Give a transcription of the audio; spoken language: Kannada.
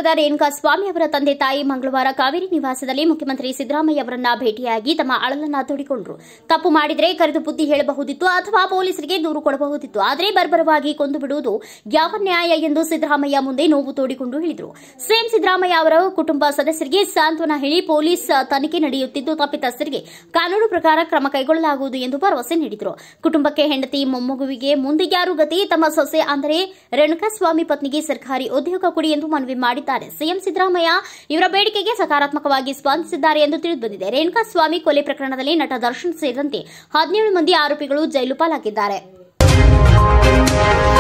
ಸಂತ್ರಸ್ತರಾದ ರೇಣುಕಾ ಸ್ವಾಮಿ ಅವರ ತಂದೆ ತಾಯಿ ಮಂಗಳವಾರ ಕಾವೇರಿ ನಿವಾಸದಲ್ಲಿ ಮುಖ್ಯಮಂತ್ರಿ ಸಿದ್ದರಾಮಯ್ಯ ಅವರನ್ನ ಭೇಟಿಯಾಗಿ ತಮ್ಮ ಅಳಲನ್ನ ತೋಡಿಕೊಂಡರು ತಪ್ಪು ಮಾಡಿದ್ರೆ ಕರೆದು ಬುದ್ಧಿ ಹೇಳಬಹುದಿತ್ತು ಅಥವಾ ಪೊಲೀಸರಿಗೆ ದೂರು ಕೊಡಬಹುದಿತ್ತು ಆದರೆ ಬರ್ಬರವಾಗಿ ಕೊಂದು ಬಿಡುವುದು ಯಾವ ನ್ಯಾಯ ಎಂದು ಸಿದ್ದರಾಮಯ್ಯ ಮುಂದೆ ನೋವು ತೋಡಿಕೊಂಡು ಹೇಳಿದರು ಸಿಎಂ ಸಿದ್ದರಾಮಯ್ಯ ಅವರ ಕುಟುಂಬ ಸದಸ್ಯರಿಗೆ ಸಾಂತ್ವನ ಹೇಳಿ ಪೊಲೀಸ್ ತನಿಖೆ ನಡೆಯುತ್ತಿದ್ದು ತಪ್ಪಿತಸ್ಥರಿಗೆ ಕಾನೂನು ಪ್ರಕಾರ ಕ್ರಮ ಕೈಗೊಳ್ಳಲಾಗುವುದು ಎಂದು ಭರವಸೆ ನೀಡಿದರು ಕುಟುಂಬಕ್ಕೆ ಹೆಂಡತಿ ಮೊಮ್ಮಗುವಿಗೆ ಮುಂದೆ ಯಾರು ಗತಿ ತಮ್ಮ ಸೊಸೆ ಅಂದರೆ ರೇಣುಕಾಸ್ವಾಮಿ ಪತ್ನಿಗೆ ಸರ್ಕಾರಿ ಉದ್ಯೋಗ ಕೊಡಿ ಎಂದು ಮನವಿ ಮಾಡಿದ್ದಾರೆ ಸಿಎಂ ಸಿದ್ದರಾಮಯ್ಯ ಇವರ ಬೇಡಿಕೆಗೆ ಸಕಾರಾತ್ಮಕವಾಗಿ ಸ್ಪಂದಿಸಿದ್ದಾರೆ ಎಂದು ತಿಳಿದುಬಂದಿದೆ ರೇಣುಕಾಸ್ವಾಮಿ ಕೊಲೆ ಪ್ರಕರಣದಲ್ಲಿ ನಟ ದರ್ಶನ್ ಸೇರಿದಂತೆ ಹದಿನೇಳು ಮಂದಿ ಆರೋಪಿಗಳು ಜೈಲು ಪಾಲಾಗಿದ್ದಾರೆ